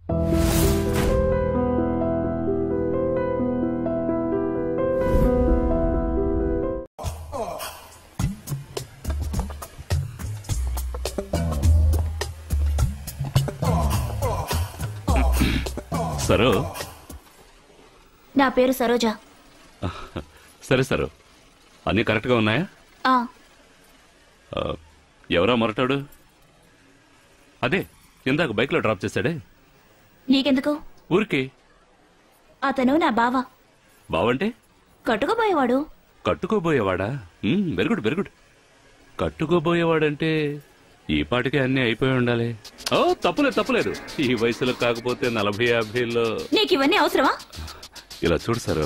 సరో నా పేరు సరోజ సరే సరో అన్నీ కరెక్ట్గా ఉన్నాయా ఆ ఆ, ఎవరా మొరటాడు అదే ఇందాక బైక్లో డ్రాప్ చేశాడే నీకెందుకు ఊరికి అతను నా బావ బావంటే కట్టుకుపోయేవాడు కట్టుకోబోయేవాడా వెరీ గుడ్ వెరీ గుడ్ కట్టుకోబోయేవాడంటే ఈ పాటికే అన్నీ అయిపోయి ఉండాలి ఓ తప్పులేదు తప్పులేదు ఈ వయసులో కాకపోతే నలభై యాభైలో నీకు ఇవన్నీ అవసరమా ఇలా చూడు సారు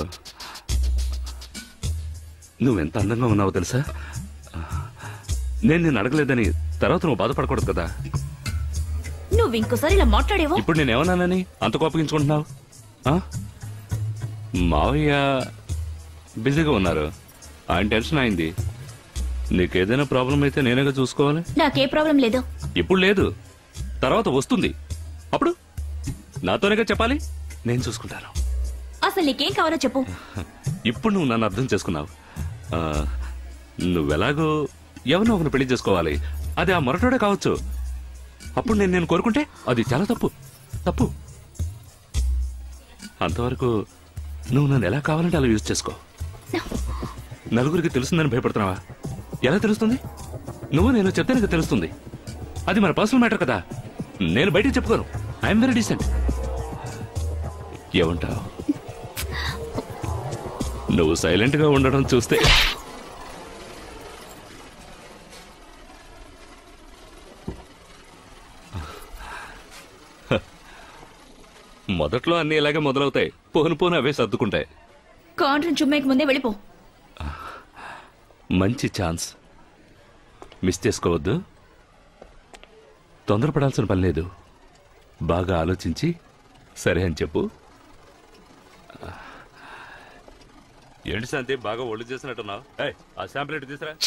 నువ్వెంత అందంగా ఉన్నావో తెలుసా నేను నేను అడగలేదని తర్వాత నువ్వు బాధపడకూడదు కదా నువ్వు ఇంకోసారి ఇలా మాట్లాడేవో ఇప్పుడు నేను ఏమన్నానని అంత కోపగించుకుంటున్నావు ఆ? మావయ్య బిజీగా ఉన్నారు ఆయన టెన్షన్ అయింది నీకేదైనా ప్రాబ్లం అయితే నేనేగా చూసుకోవాలి నాకే ప్రాబ్లం లేదు ఇప్పుడు లేదు తర్వాత వస్తుంది అప్పుడు నాతోనేగా చెప్పాలి నేను చూసుకుంటాను అసలు నీకేం కావాలో చెప్పు ఇప్పుడు నువ్వు నన్ను అర్థం చేసుకున్నావు ఆ, నువ్వెలాగో ఎవరినో ఒకరిని పెళ్లి చేసుకోవాలి అది ఆ మొరటోడే కావచ్చు అప్పుడు నేను నేను కోరుకుంటే అది చాలా తప్పు తప్పు అంతవరకు నువ్వు నన్ను ఎలా కావాలంటే అలా యూజ్ చేసుకో నలుగురికి తెలుస్తుందని భయపడుతున్నావా ఎలా తెలుస్తుంది నువ్వు నేను చెప్తే నీకు తెలుస్తుంది అది మన పర్సనల్ మ్యాటర్ కదా నేను బయటికి చెప్పుకోను ఐఎమ్ వెరీ డీసెంట్ ఏమంటావు నువ్వు సైలెంట్ గా ఉండడం చూస్తే మొదట్లో అన్ని ఇలాగే మొదలవుతాయి పోను పోను అవే సర్దుకుంటాయి కాంట్రం చుమ్మేకి ముందే వెళ్ళిపో మంచి ఛాన్స్ మిస్ చేసుకోవద్దు తొందరపడాల్సిన పని లేదు బాగా ఆలోచించి సరే అని చెప్పు ఏంటి శాంతి బాగా ఒళ్ళు చేసినట్టున్నావు ఏయ్, ఆ శాంపుల్ ఎటు తీసురా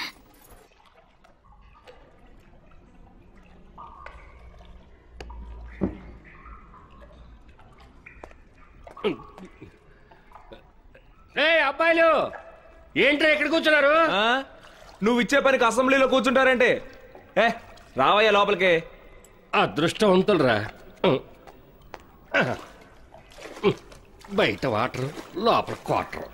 ఏ అబ్బాయిలు ఏంట్రా ఇక్కడ కూర్చున్నారు ఆ? నువ్వు ఇచ్చే పనికి అసెంబ్లీలో కూర్చుంటారంటే ఏ రావయ్యా లోపలికి అదృష్టవంతులరా బయట వాటర్ లోపల క్వార్టర్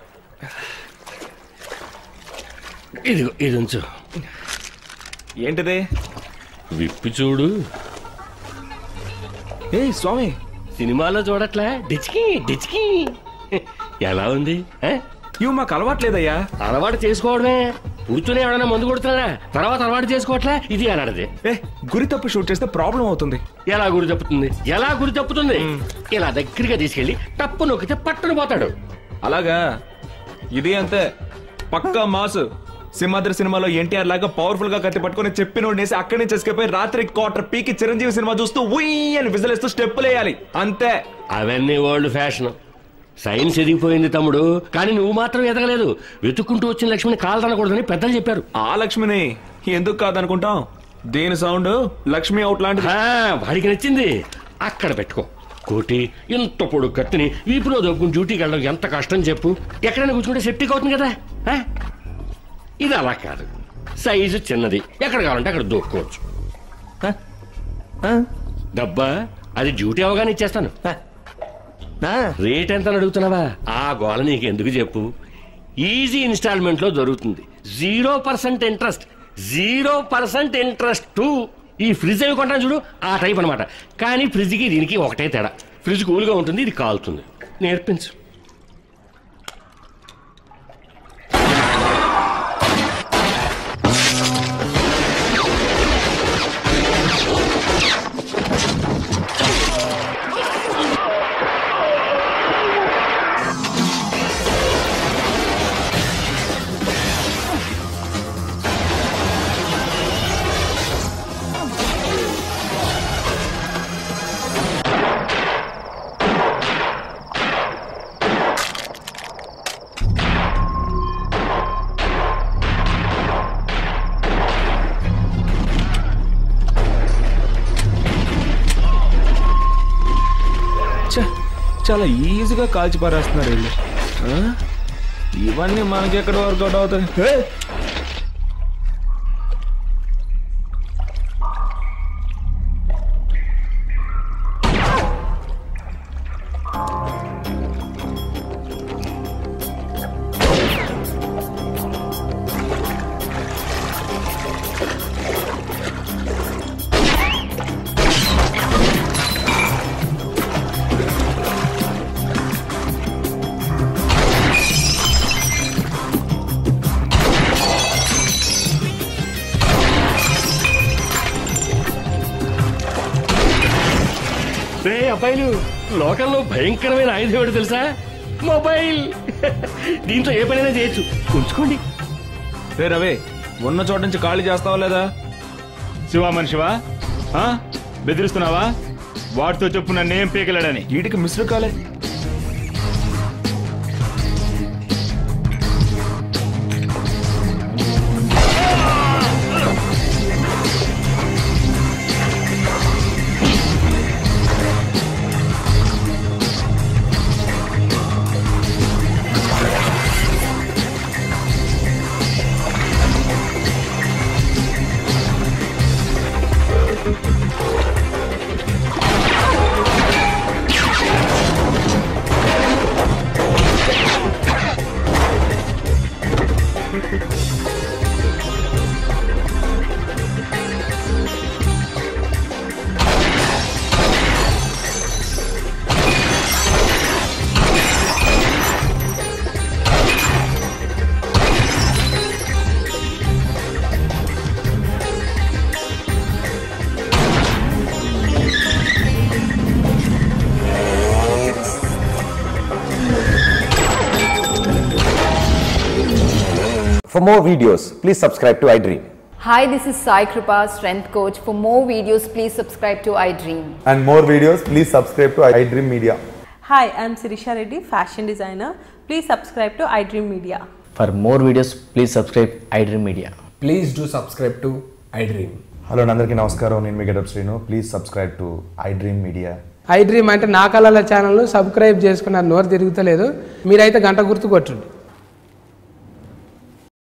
ఇది ఇది ఉంచు ఏంటిది విప్పి చూడు ఏ స్వామి సినిమాలో చూడట్లే డిచ్కి డిచ్కి ఎలా ఉంది ఏ? ఇవి మాకు అలవాట్లేదయ్యా అలవాటు చేసుకోవడమే కూర్చుని ఎవడన్నా మందు కొడుతున్నాడా తర్వాత అలవాటు చేసుకోవట్లే ఇది అలాంటిది ఏ గురి తప్పు షూట్ చేస్తే ప్రాబ్లం అవుతుంది ఎలా గురి తప్పుతుంది ఎలా గురి తప్పుతుంది ఇలా దగ్గరగా తీసుకెళ్లి తప్పు నొక్కితే పట్టును పోతాడు అలాగా ఇది అంతే పక్కా మాసు సింహాద్రి సినిమాలో ఎన్టీఆర్ లాగా పవర్ఫుల్ గా కత్తి పట్టుకుని చెప్పినోడు వేసి అక్కడి నుంచి escape అయ్యి రాత్రి క్వార్టర్ పీకి చిరంజీవి సినిమా చూస్తూ ఉయ్ అని విజిలేస్తూ స్టెప్పులు వేయాలి అంతే అవన్నీ ఓల్డ్ ఫ్యాషన్ సైన్స్ ఎదిగిపోయింది తమ్ముడు కానీ నువ్వు మాత్రం ఎదగలేదు వెతుక్కుంటూ వచ్చిన లక్ష్మిని కాలదనకూడదని పెద్దలు చెప్పారు ఆ లక్ష్మిని ఎందుకు కాదనుకుంటాం దీని సౌండ్ లక్ష్మి అవుట్ లాంటిది ఆ, వాడికి నచ్చింది అక్కడ పెట్టుకో కోటి ఇంత పొడు కత్తిని వీపులో దొక్కుని డ్యూటీకి వెళ్ళడం ఎంత కష్టం చెప్పు ఎక్కడైనా కూర్చుంటే సెప్టిక్ అవుతుంది కదా ఆ? ఇది అలా కాదు సైజు చిన్నది ఎక్కడ కావాలంటే అక్కడ దూక్కోవచ్చు ఆ? ఆ? డబ్బా అది డ్యూటీ అవగానే ఇచ్చేస్తాను ఆ? ఆ? రేట్ ఎంత అని అడుగుతున్నావా ఆ గోల నీకు ఎందుకు చెప్పు ఈజీ ఇన్స్టాల్మెంట్ లో దొరుకుతుంది zero percent interest zero percent interest ఈ ఫ్రిడ్జ్ అవి కొంటాను చూడు ఆ టైప్ అనమాట కానీ ఫ్రిడ్జ్కి దీనికి ఒకటే తేడా ఫ్రిడ్జ్ కూల్గా ఉంటుంది ఇది కాలుతుంది నేర్పించు చాలా ఈజీగా కాల్చి పారేస్తున్నారు వీళ్ళు ఆ? ఇవన్నీ మనకి ఎక్కడ వర్కౌట్ అవుతాయి హే! రే అబ్బాయిలు లోకంలో భయంకరమైన ఆయుధం ఏమిటో తెలుసా మొబైల్ దీంతో ఏ పనైనా చేయొచ్చు ఉంచుకోండి రే రవి ఉన్న చోట నుంచి ఖాళీ చేస్తావా లేదా శివా మనిషివా ఆ? బెదిరిస్తున్నావా వాడితో చెప్పు నన్నేం పీకలేడని వీటికి మిస్డ్ కాలే For more videos, please subscribe to iDream. Hi, this is Sai Kripa, strength coach. For more videos, please subscribe to iDream. and more videos, please subscribe to iDream Media. Hi, I'm Sirisha Reddy, fashion designer. Please subscribe to iDream Media. For more videos, please subscribe iDream Media. Please do subscribe to iDream. Hello అందరికీ నమస్కారం నేను మీ getup Srinu please subscribe to iDream media iDream అంటే నా కళల channel subscribe చేసుకున్న నోరు తిరుగుతలేదు మీరైతే గంట గుర్తు కొట్టండి